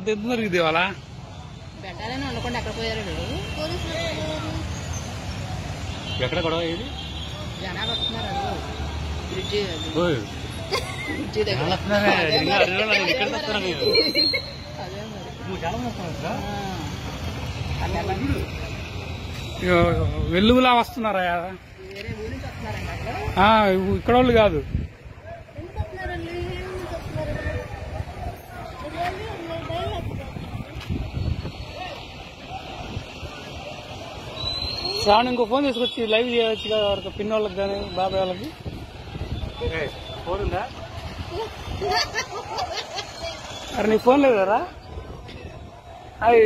అంత ఎంత దొరికింది ఇవాళ పెట్టాలని ఉండకుండా ఎక్కడ పోయారు వీళ్ళు? ఎక్కడ గొడవ ఇది జనాలు వస్తున్నారు అదిగో. బ్రిడ్జి అది. ఓయ్. బ్రిడ్జి దగ్గర చాలా వస్తున్నారే. ఇంకా అడవిలో నేను ఇక్కడికి వస్తాను నేను. అదే మరి నువ్వు చాలా మంది వస్తున్నావు కదా? ఆ. అక్కడ వెళ్ళండి. ఇగో వెల్లుగులా వస్తున్నారా వేరే ఊరి నుంచి వస్తున్నారండి అక్కడ ఆ, ఇక్కడ వాళ్ళు కాదు శ్రావణ్ ఇంకో ఫోన్ తీసుకొచ్చి లైవ్ చేయవచ్చు కదా వాళ్ళకి పిన్ వాళ్ళకి కానీ బాబాయ్ వాళ్ళకి ఫోన్ ఉందా అరే నీ ఫోన్ లేదారా అది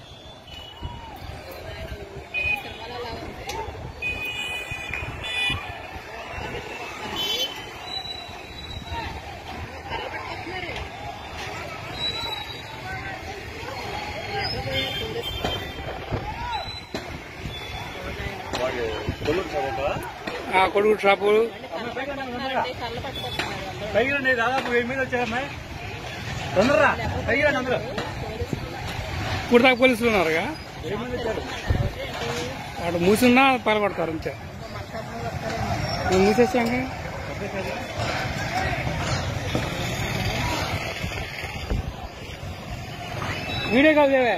ఆ కొడుకు షాపు వస్తున్నారండి, కళ్ళు పట్టుకొస్తున్నారు అందరూ. పైకి దాదాపు వెయ్యి మీద వచ్చారమ్మా తొందరరా పైకి రండి అందరూ ఇప్పుడు దాకా పోలీసులు ఉన్నారుగా వాడు మూసున్నా పాల్పడతారు అంతే మేము మూసేసాక వీడియో కాల్ చేయవే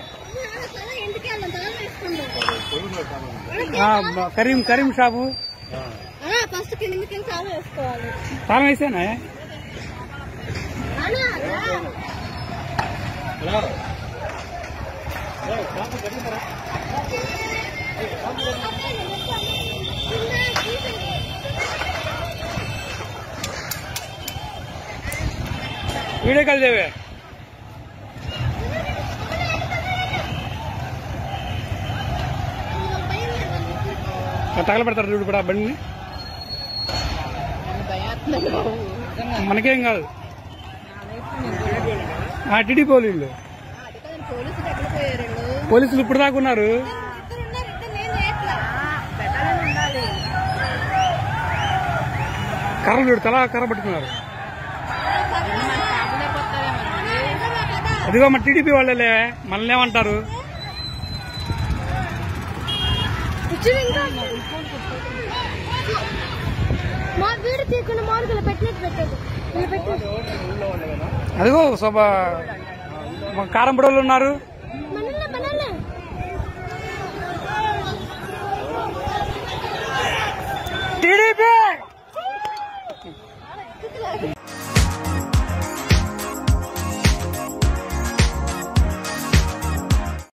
ఆ, బ- కరీం కరీం షాపు ఫస్ట్ కిందకి చాలా వేసుకోవాలి తాళం వేసానా వీడియో కాల్ చేయవే తగలబెడతారు చూడు ఇప్పుడు ఆ బండిని నన్ను భయం వేస్తుంది బాబు. మనకేం కాదు ఆ టీడీ పోలీసులు అది కదండి, పోలీసులు ఎక్కడ పోయారు వీళ్ళు? పోలీసులు ఇప్పుడు దాకా ఉన్నారు పెట్టాలని ఉండాలి కర్రలు చూడు తలా కర్ర పట్టుకున్నారు అదిగో మన టీడీపీ వాళ్ళలే మనల్ని ఏమంటారు మా వీడు తీయకుండా మామూలుగా పెట్టినట్టు పెట్టదు ఇలా పెట్టదు అదిగో శోభ మన కారం పొడవులు ఉన్నారు మనల్ని మనల్ని టీడీపీ